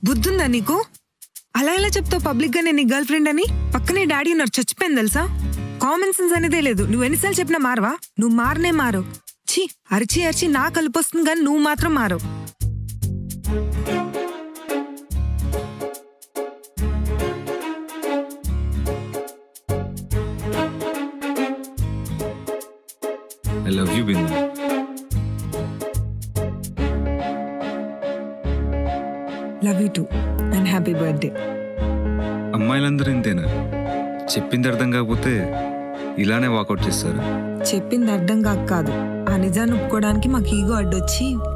బుద్ధుందా నీకు అలా ఎలా చెప్తావు పబ్లిక్ గా నేను నీ గర్ల్ ఫ్రెండ్ అని పక్కనే డాడీ ఉన్నారు చచ్చిపోయింది తెలుసా కామన్ సెన్స్ అనేదే లేదు నువ్వు ఎన్నిసార్లు చెప్పినా మారవా నువ్వు మారనే మారు ఛీ అరిచి అరిచి నా కలిపి వస్తుంది కానీ నువ్వు మాత్రం మారవు I love you Bindu love you too and happy birthday అమ్మాయిలందరూ ఇంతేనా చెప్పింది అర్థం కాకపోతే ఇలానే వాకౌట్ చేస్తారు చెప్పింది అర్థం కాక కాదు ఆ నిజాన్ని ఒప్పుకోవడానికి మాకు ఈగో అడ్డొచ్చి